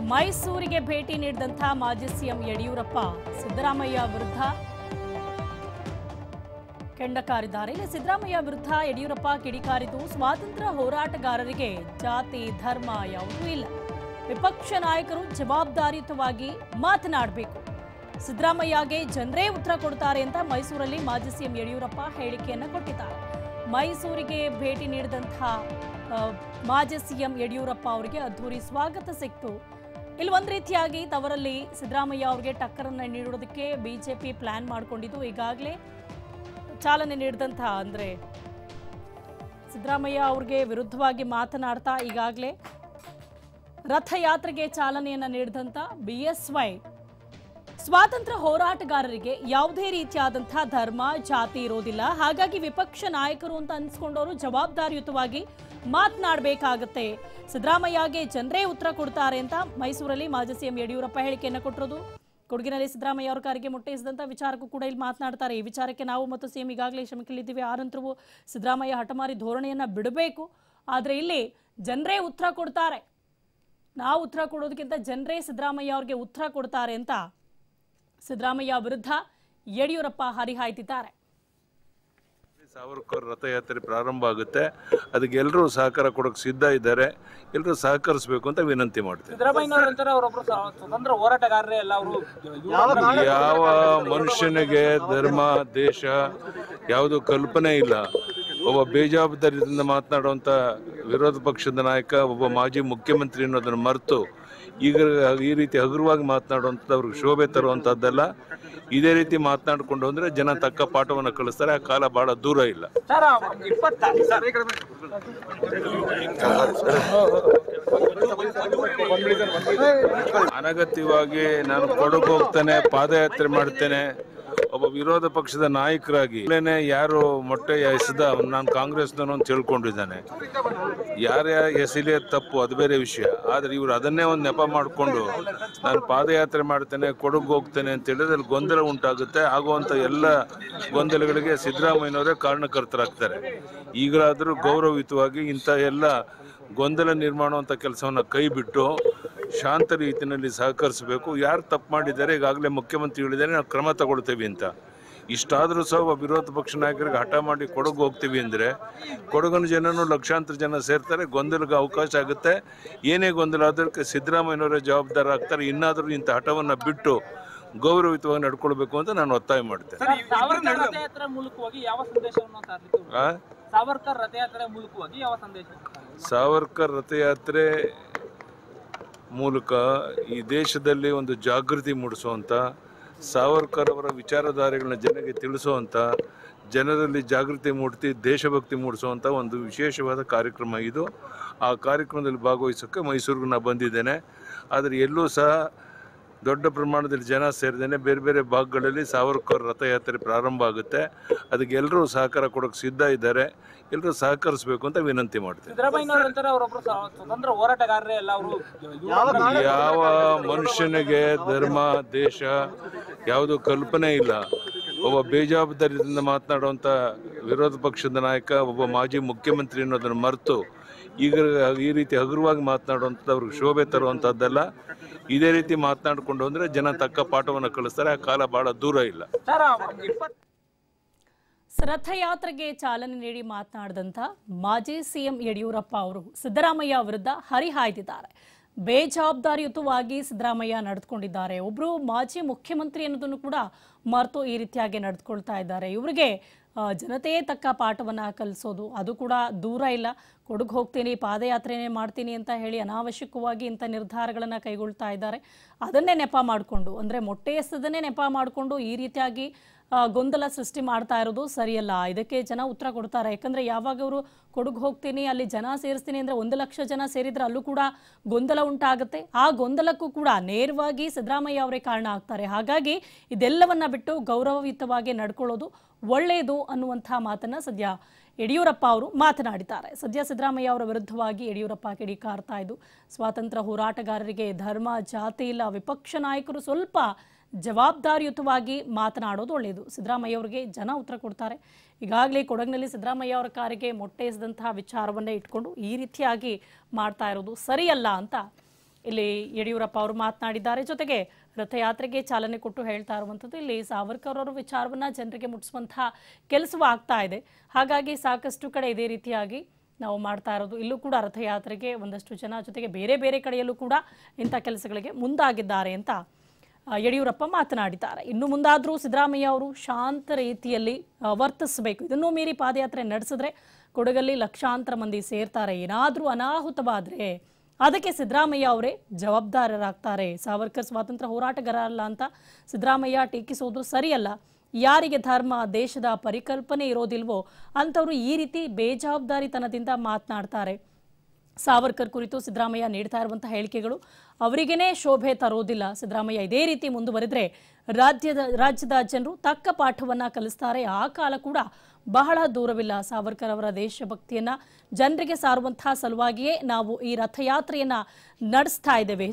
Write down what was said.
ಮೈಸೂರಿಗೆ ಭೇಟಿ ನೀಡಿದಂಥ ಮಾಜಿ ಸಿಎಂ ಯಡಿಯೂರಪ್ಪ ಸಿದ್ದರಾಮಯ್ಯ ವಿರುದ್ಧ ಕೆಂಡಕಾರಿದ್ದಾರೆ ಇಲ್ಲಿ ಸಿದ್ದರಾಮಯ್ಯ ವಿರುದ್ಧ ಯಡಿಯೂರಪ್ಪ ಕಿಡಿಕಾರಿದ್ದು ಸ್ವಾತಂತ್ರ್ಯ ಹೋರಾಟಗಾರರಿಗೆ ಜಾತಿ ಧರ್ಮ ಯಾವುದೂ ಇಲ್ಲ ವಿಪಕ್ಷ ನಾಯಕರು ಜವಾಬ್ದಾರಿಯುತವಾಗಿ ಮಾತನಾಡಬೇಕು ಸಿದ್ದರಾಮಯ್ಯಗೆ ಜನರೇ ಉತ್ತರ ಕೊಡ್ತಾರೆ ಅಂತ ಮೈಸೂರಲ್ಲಿ ಮಾಜಿ ಸಿಎಂ ಯಡಿಯೂರಪ್ಪ ಹೇಳಿಕೆಯನ್ನು ಕೊಟ್ಟಿದ್ದಾರೆ ಮೈಸೂರಿಗೆ ಭೇಟಿ ನೀಡಿದಂಥ ಆ, ಮಾಜಿ ಸಿಎಂ ಯಡಿಯೂರಪ್ಪ ಅವರಿಗೆ ಅದ್ಧೂರಿ ಸ್ವಾಗತ ಸಿಕ್ತು ಇಲ್ಲಿ ಒಂದು ರೀತಿಯಾಗಿ ತವರಲ್ಲಿ ಸಿದ್ದರಾಮಯ್ಯ ಅವರಿಗೆ ಟಕ್ಕರನ್ನು ನೀಡೋದಕ್ಕೆ ಬಿಜೆಪಿ ಪ್ಲಾನ್ ಮಾಡಿಕೊಂಡಿದ್ದು ಈಗಾಗಲೇ ಚಾಲನೆ ನೀಡಿದಂಥ ಅಂದರೆ ಸಿದ್ದರಾಮಯ್ಯ ಅವ್ರಿಗೆ ವಿರುದ್ಧವಾಗಿ ಮಾತನಾಡ್ತಾ ಈಗಾಗಲೇ ರಥಯಾತ್ರೆಗೆ ಚಾಲನೆಯನ್ನು ನೀಡಿದಂಥ ಬಿ ಎಸ್ ವೈ ಸ್ವಾತಂತ್ರ್ಯ ಹೋರಾಟಗಾರರಿಗೆ ಯಾವುದೇ ರೀತಿಯಾದಂತಹ ಧರ್ಮ ಜಾತಿ ಇರೋದಿಲ್ಲ ಹಾಗಾಗಿ ವಿಪಕ್ಷ ನಾಯಕರು ಅಂತ ಅನ್ಸ್ಕೊಂಡವರು ಜವಾಬ್ದಾರಿಯುತವಾಗಿ ಮಾತನಾಡಬೇಕಾಗತ್ತೆ ಸಿದ್ದರಾಮಯ್ಯಗೆ ಜನರೇ ಉತ್ತರ ಕೊಡ್ತಾರೆ ಅಂತ ಮೈಸೂರಲ್ಲಿ ಮಾಜಿ ಸಿಎಂ ಯಡಿಯೂರಪ್ಪ ಹೇಳಿಕೆಯನ್ನು ಕೊಟ್ಟಿರೋದು ಕೊಡಗಿನಲ್ಲಿ ಸಿದ್ದರಾಮಯ್ಯ ಅವರ ಕಾರಿಗೆ ಮುಟ್ಟೈಸಿದಂಥ ವಿಚಾರಕ್ಕೂ ಕೂಡ ಇಲ್ಲಿ ಮಾತನಾಡ್ತಾರೆ ಈ ವಿಚಾರಕ್ಕೆ ನಾವು ಮತ್ತು ಸಿಎಂ ಈಗಾಗಲೇ ಶ್ರಮಿಕಲಿದ್ದೀವಿ ಆ ನಂತರವೂ ಸಿದ್ದರಾಮಯ್ಯ ಹಠಮಾರಿ ಧೋರಣೆಯನ್ನು ಬಿಡಬೇಕು ಆದರೆ ಇಲ್ಲಿ ಜನರೇ ಉತ್ತರ ಕೊಡ್ತಾರೆ ನಾವು ಉತ್ತರ ಕೊಡೋದಕ್ಕಿಂತ ಜನರೇ ಸಿದ್ದರಾಮಯ್ಯ ಅವ್ರಿಗೆ ಉತ್ತರ ಕೊಡ್ತಾರೆ ಅಂತ ಸಿದ್ದರಾಮಯ್ಯ ವಿರುದ್ಧ ಯಡಿಯೂರಪ್ಪ ಹರಿಹಾಯ್ತಿದ್ದಾರೆ ಸಾವರ್ಕರ್ ರಥಯಾತ್ರೆ ಪ್ರಾರಂಭ ಆಗುತ್ತೆ ಅದಕ್ಕೆ ಎಲ್ಲರೂ ಸಹಕಾರ ಕೊಡೋಕೆ ಸಿದ್ಧ ಇದ್ದಾರೆ ಎಲ್ಲರೂ ಸಹಕರಿಸಬೇಕು ಅಂತ ವಿನಂತಿ ಮಾಡ್ತೀನಿ ಸಿದ್ದರಾಮಯ್ಯನವ್ರ ಅಂತಾರೆ ಅವರೊಬ್ರು ಸ- ಸ್ವತಂತ್ರ ಹೋರಾಟಗಾರರೇ ಎಲ್ಲ ಅವರು ಯಾವ ಮನುಷ್ಯನಿಗೆ ಧರ್ಮ ದೇಶ ಯಾವುದು ಕಲ್ಪನೆ ಇಲ್ಲ ಒಬ್ಬ ಬೇಜವಾಬ್ದಾರಿಯಿಂದ ಮಾತನಾಡುವಂಥ ವಿರೋಧ ಪಕ್ಷದ ನಾಯಕ ಒಬ್ಬ ಮಾಜಿ ಮುಖ್ಯಮಂತ್ರಿ ಅನ್ನೋದನ್ನು ಮರೆತು ಈಗ ಈ ರೀತಿ ಹಗುರವಾಗಿ ಮಾತನಾಡುವಂಥದ್ದು ಅವ್ರಿಗೆ ಶೋಭೆ ತರುವಂಥದ್ದಲ್ಲ ಇದೇ ರೀತಿ ಮಾತನಾಡಿಕೊಂಡು ಅಂದರೆ ಜನ ತಕ್ಕ ಪಾಠವನ್ನು ಕಳಿಸ್ತಾರೆ ಆ ಕಾಲ ಭಾಳ ದೂರ ಇಲ್ಲ ಸರ್ ಇಪ್ಪತ್ತ ಸರ್ ಅನಗತ್ಯವಾಗಿ ನಾನು ಕೊಡಗು ಹೋಗ್ತೇನೆ ಪಾದಯಾತ್ರೆ ಮಾಡ್ತೇನೆ ಒಬ್ಬ ವಿರೋಧ ಪಕ್ಷದ ನಾಯಕರಾಗಿ ಇಲ್ಲೇನೆ ಯಾರು ಮೊಟ್ಟೆ ಎಸೆದ ನಾನು ಕಾಂಗ್ರೆಸ್ನವನು ಅಂತ ತಿಳ್ಕೊಂಡಿದ್ದಾನೆ ಯಾರ್ಯ ಎಸೆಲಿಯೋದು ತಪ್ಪು ಅದು ಬೇರೆ ವಿಷಯ ಆದರೆ ಇವರು ಅದನ್ನೇ ಒಂದು ನೆಪ ಮಾಡಿಕೊಂಡು ನಾನು ಪಾದಯಾತ್ರೆ ಮಾಡ್ತೇನೆ ಕೊಡಗು ಹೋಗ್ತೇನೆ ಅಂತ ಹೇಳಿದ್ರೆ ಅಲ್ಲಿ ಗೊಂದಲ ಉಂಟಾಗುತ್ತೆ ಆಗುವಂಥ ಎಲ್ಲ ಗೊಂದಲಗಳಿಗೆ ಸಿದ್ದರಾಮಯ್ಯನವರೇ ಕಾರಣಕರ್ತರಾಗ್ತಾರೆ ಈಗಲಾದರೂ ಗೌರವಯುತವಾಗಿ ಇಂಥ ಎಲ್ಲ ಗೊಂದಲ ನಿರ್ಮಾಣ ಅಂತ ಕೆಲಸವನ್ನು ಕೈ ಬಿಟ್ಟು ಶಾಂತ ರೀತಿಯಲ್ಲಿ ಸಹಕರಿಸಬೇಕು ಯಾರು ತಪ್ಪು ಮಾಡಿದ್ದಾರೆ ಈಗಾಗಲೇ ಮುಖ್ಯಮಂತ್ರಿ ಹೇಳಿದ್ದಾರೆ ನಾವು ಕ್ರಮ ತಗೊಳ್ತೇವೆ ಅಂತ ಇಷ್ಟಾದರೂ ಸಹ ಒಬ್ಬ ವಿರೋಧ ಪಕ್ಷ ನಾಯಕರಿಗೆ ಹಠ ಮಾಡಿ ಕೊಡಗು ಹೋಗ್ತೀವಿ ಅಂದರೆ ಕೊಡಗಿನ ಜನನು ಲಕ್ಷಾಂತರ ಜನ ಸೇರ್ತಾರೆ ಗೊಂದಲಕ್ಕೆ ಅವಕಾಶ ಆಗುತ್ತೆ ಏನೇ ಗೊಂದಲ ಅದಕ್ಕೆ ಸಿದ್ದರಾಮಯ್ಯನವರೇ ಜವಾಬ್ದಾರ ಆಗ್ತಾರೆ ಇನ್ನಾದರೂ ಇಂಥ ಹಠವನ್ನು ಬಿಟ್ಟು ಗೌರವಯುತವಾಗಿ ನಡ್ಕೊಳ್ಬೇಕು ಅಂತ ನಾನು ಒತ್ತಾಯ ಮಾಡ್ತೇನೆ ಸರ್, ಸಾವರ್ಕರ್ ರಥಯಾತ್ರೆ ಮೂಲಕವಾಗಿ ಯಾವ ಸಂದೇಶವನ್ನು ಸಾರಲಿಕ್ಕೆ ಆ? ಸಾವರ್ಕರ್ ರಥಯಾತ್ರೆ ಮೂಲಕವಾಗಿ ಯಾವ ಸಂದೇಶ ಸಾವರ್ಕರ್ ರಥಯಾತ್ರೆ ಮೂಲಕ ಈ ದೇಶದಲ್ಲಿ ಒಂದು ಜಾಗೃತಿ ಮೂಡಿಸುವಂಥ ಸಾವರ್ಕರ್ ಅವರ ವಿಚಾರಧಾರೆಗಳನ್ನ ಜನರಿಗೆ ತಿಳಿಸುವಂಥ ಜನರಲ್ಲಿ ಜಾಗೃತಿ ಮೂಡಿಸಿ ದೇಶಭಕ್ತಿ ಮೂಡಿಸುವಂಥ ಒಂದು ವಿಶೇಷವಾದ ಕಾರ್ಯಕ್ರಮ ಇದು ಆ ಕಾರ್ಯಕ್ರಮದಲ್ಲಿ ಭಾಗವಹಿಸೋಕ್ಕೆ ಮೈಸೂರಿಗೆ ನಾನು ಬಂದಿದ್ದೇನೆ ಆದರೆ ಎಲ್ಲೂ ಸಹ ದೊಡ್ಡ ಪ್ರಮಾಣದಲ್ಲಿ ಜನ ಸೇರಿದ್ದೇನೆ ಬೇರೆ ಬೇರೆ ಭಾಗಗಳಲ್ಲಿ ಸಾವರ್ಕರ್ ರಥಯಾತ್ರೆ ಪ್ರಾರಂಭ ಆಗುತ್ತೆ ಅದಕ್ಕೆ ಎಲ್ಲರೂ ಸಹಕಾರ ಕೊಡೋಕೆ ಸಿದ್ಧ ಇದ್ದಾರೆ ಎಲ್ಲರೂ ಸಹಕರಿಸಬೇಕು ಅಂತ ವಿನಂತಿ ಮಾಡ್ತೇನೆ ಸಿದ್ದರಾಮಯ್ಯನವ್ರ ಅಂತಾರೆ ಅವರೊಬ್ರು ಸ- ಸ್ವತಂತ್ರ ಹೋರಾಟಗಾರರೇ ಎಲ್ಲ ಅವರು ಯಾವ ಮನುಷ್ಯನಿಗೆ ಧರ್ಮ ದೇಶ ಯಾವುದು ಕಲ್ಪನೆ ಇಲ್ಲ ಒಬ್ಬ ಬೇಜವಾಬ್ದಾರಿಯಿಂದ ಮಾತನಾಡುವಂಥ ವಿರೋಧ ಪಕ್ಷದ ನಾಯಕ ಒಬ್ಬ ಮಾಜಿ ಮುಖ್ಯಮಂತ್ರಿ ಅನ್ನೋದನ್ನು ಮರೆತು ಈಗ ಈ ರೀತಿ ಹಗುರವಾಗಿ ಮಾತನಾಡುವಂಥದ್ದು ಅವ್ರಿಗೆ ಶೋಭೆ ತರುವಂಥದ್ದಲ್ಲ ಇದೇ ರೀತಿ ಮಾತನಾಡಿಕೊಂಡು ಅಂದರೆ ಜನ ತಕ್ಕ ಪಾಠವನ್ನು ಕಳಿಸ್ತಾರೆ ಆ ಕಾಲ ಭಾಳ ದೂರ ಇಲ್ಲ ಸರ್ ಇಪ್ಪತ್ತ ರಥಯಾತ್ರೆಗೆ ಚಾಲನೆ ನೀಡಿ ಮಾತನಾಡಿದಂಥ ಮಾಜಿ ಸಿಎಂ ಯಡಿಯೂರಪ್ಪ ಅವರು ಸಿದ್ದರಾಮಯ್ಯ ವಿರುದ್ಧ ಹರಿಹಾಯ್ದಿದ್ದಾರೆ ಬೇಜವಾಬ್ದಾರಿಯುತವಾಗಿ ಸಿದ್ದರಾಮಯ್ಯ ನಡೆದುಕೊಂಡಿದ್ದಾರೆ ಒಬ್ಬರು ಮಾಜಿ ಮುಖ್ಯಮಂತ್ರಿ ಅನ್ನೋದನ್ನು ಕೂಡ ಮರೆತು ಈ ರೀತಿಯಾಗಿ ನಡೆದುಕೊಳ್ತಾ ಇದ್ದಾರೆ ಇವರಿಗೆ ಆ, ಜನತೆಯೇ ತಕ್ಕ ಪಾಠವನ್ನು ಕಲಿಸೋದು ಅದು ಕೂಡ ದೂರ ಇಲ್ಲ ಕೊಡಗು ಹೋಗ್ತೀನಿ ಪಾದಯಾತ್ರೆನೇ ಮಾಡ್ತೀನಿ ಅಂತ ಹೇಳಿ ಅನಾವಶ್ಯಕವಾಗಿ ಇಂಥ ನಿರ್ಧಾರಗಳನ್ನು ಕೈಗೊಳ್ತಾ ಇದ್ದಾರೆ ಅದನ್ನೇ ನೆಪ ಮಾಡಿಕೊಂಡು ಅಂದರೆ ಮೊಟ್ಟೆ ಎಸದನ್ನೇ ನೆಪ ಮಾಡಿಕೊಂಡು ಈ ರೀತಿಯಾಗಿ ಆ, ಗೊಂದಲ ಸೃಷ್ಟಿ ಮಾಡ್ತಾ ಇರೋದು ಸರಿಯಲ್ಲ ಇದಕ್ಕೆ ಜನ ಉತ್ತರ ಕೊಡ್ತಾರೆ ಯಾಕಂದ್ರೆ ಯಾವಾಗ ಅವರು ಕೊಡಗು ಹೋಗ್ತೀನಿ ಅಲ್ಲಿ ಜನ ಸೇರಿಸ್ತೀನಿ ಅಂದ್ರೆ ಒಂದು ಲಕ್ಷ ಜನ ಸೇರಿದ್ರೆ ಅಲ್ಲೂ ಕೂಡ ಗೊಂದಲ ಉಂಟಾಗುತ್ತೆ ಆ ಗೊಂದಲಕ್ಕೂ ಕೂಡ ನೇರವಾಗಿ ಸಿದ್ದರಾಮಯ್ಯ ಅವರೇ ಕಾರಣ ಆಗ್ತಾರೆ ಹಾಗಾಗಿ ಇದೆಲ್ಲವನ್ನ ಬಿಟ್ಟು ಗೌರವಯುತವಾಗಿ ನಡ್ಕೊಳ್ಳೋದು ಒಳ್ಳೆಯದು ಅನ್ನುವಂಥ ಮಾತನ್ನ ಸದ್ಯ ಯಡಿಯೂರಪ್ಪ ಅವರು ಮಾತನಾಡಿದ್ದಾರೆ ಸದ್ಯ ಸಿದ್ದರಾಮಯ್ಯ ಅವರ ವಿರುದ್ಧವಾಗಿ ಯಡಿಯೂರಪ್ಪ ಕಿಡಿಕಾರ್ತಾ ಇದ್ದು ಸ್ವಾತಂತ್ರ್ಯ ಹೋರಾಟಗಾರರಿಗೆ ಧರ್ಮ ಜಾತಿ ಇಲ್ಲ ವಿಪಕ್ಷ ನಾಯಕರು ಸ್ವಲ್ಪ ಜವಾಬ್ದಾರಿಯುತವಾಗಿ ಮಾತನಾಡೋದು ಒಳ್ಳೆಯದು ಸಿದ್ದರಾಮಯ್ಯ ಅವರಿಗೆ ಜನ ಉತ್ತರ ಕೊಡ್ತಾರೆ ಈಗಾಗಲೇ ಕೊಡಗಿನಲ್ಲಿ ಸಿದ್ದರಾಮಯ್ಯ ಅವರ ಕಾರಿಗೆ ಮೊಟ್ಟೆ ಎಸೆದಂತಹ ವಿಚಾರವನ್ನೇ ಇಟ್ಕೊಂಡು ಈ ರೀತಿಯಾಗಿ ಮಾಡ್ತಾ ಇರೋದು ಸರಿಯಲ್ಲ ಅಂತ ಇಲ್ಲಿ ಯಡಿಯೂರಪ್ಪ ಅವರು ಮಾತನಾಡಿದ್ದಾರೆ ಜೊತೆಗೆ ರಥಯಾತ್ರೆಗೆ ಚಾಲನೆ ಕೊಟ್ಟು ಹೇಳ್ತಾ ಇರುವಂಥದ್ದು ಇಲ್ಲಿ ಸಾವರ್ಕರ್ ಅವರ ವಿಚಾರವನ್ನ ಜನರಿಗೆ ಮುಟ್ಟಿಸುವಂತಹ ಕೆಲಸವೂ ಆಗ್ತಾ ಇದೆ ಹಾಗಾಗಿ ಸಾಕಷ್ಟು ಕಡೆ ಇದೇ ರೀತಿಯಾಗಿ ನಾವು ಮಾಡ್ತಾ ಇರೋದು ಇಲ್ಲೂ ಕೂಡ ರಥಯಾತ್ರೆಗೆ ಒಂದಷ್ಟು ಜನ ಜೊತೆಗೆ ಬೇರೆ ಬೇರೆ ಕಡೆಯಲ್ಲೂ ಕೂಡ ಇಂಥ ಕೆಲಸಗಳಿಗೆ ಮುಂದಾಗಿದ್ದಾರೆ ಅಂತ ಆ, ಯಡಿಯೂರಪ್ಪ ಮಾತನಾಡಿದ್ದಾರೆ ಇನ್ನು ಮುಂದಾದರೂ ಸಿದ್ದರಾಮಯ್ಯ ಅವರು ಶಾಂತ ರೀತಿಯಲ್ಲಿ ಆ, ವರ್ತಿಸಬೇಕು ಇದನ್ನೂ ಮೀರಿ ಪಾದಯಾತ್ರೆ ನಡೆಸಿದ್ರೆ ಕೊಡಗಲ್ಲಿ ಲಕ್ಷಾಂತರ ಮಂದಿ ಸೇರ್ತಾರೆ ಏನಾದರೂ ಅನಾಹುತವಾದರೆ ಅದಕ್ಕೆ ಸಿದ್ದರಾಮಯ್ಯ ಅವರೇ ಜವಾಬ್ದಾರರಾಗ್ತಾರೆ ಸಾವರ್ಕರ್ ಸ್ವಾತಂತ್ರ್ಯ ಹೋರಾಟಗಾರ ಅಲ್ಲ ಅಂತ ಸಿದ್ದರಾಮಯ್ಯ ಟೀಕಿಸೋದು ಸರಿಯಲ್ಲ ಯಾರಿಗೆ ಧರ್ಮ ದೇಶದ ಪರಿಕಲ್ಪನೆ ಇರೋದಿಲ್ವೋ ಅಂಥವ್ರು ಈ ರೀತಿ ಬೇಜವಾಬ್ದಾರಿತನದಿಂದ ಮಾತನಾಡ್ತಾರೆ ಸಾವರ್ಕರ್ ಕುರಿತು ಸಿದ್ದರಾಮಯ್ಯ ನೀಡ್ತಾ ಇರುವಂತಹ ಹೇಳಿಕೆಗಳು ಅವರಿಗೇನೆ ಶೋಭೆ ತರೋದಿಲ್ಲ ಸಿದ್ದರಾಮಯ್ಯ ಇದೇ ರೀತಿ ಮುಂದುವರೆದ್ರೆ ರಾಜ್ಯದ ರಾಜ್ಯದ ಜನರು ತಕ್ಕ ಪಾಠವನ್ನ ಕಲಿಸ್ತಾರೆ ಆ ಕಾಲ ಕೂಡ ಬಹಳ ದೂರವಿಲ್ಲ ಸಾವರ್ಕರ್ ಅವರ ದೇಶಭಕ್ತಿಯನ್ನ ಜನರಿಗೆ ಸಾರುವಂತಹ ಸಲುವಾಗಿಯೇ ನಾವು ಈ ರಥಯಾತ್ರೆಯನ್ನ ನಡೆಸ್ತಾ ಇದ್ದೇವೆ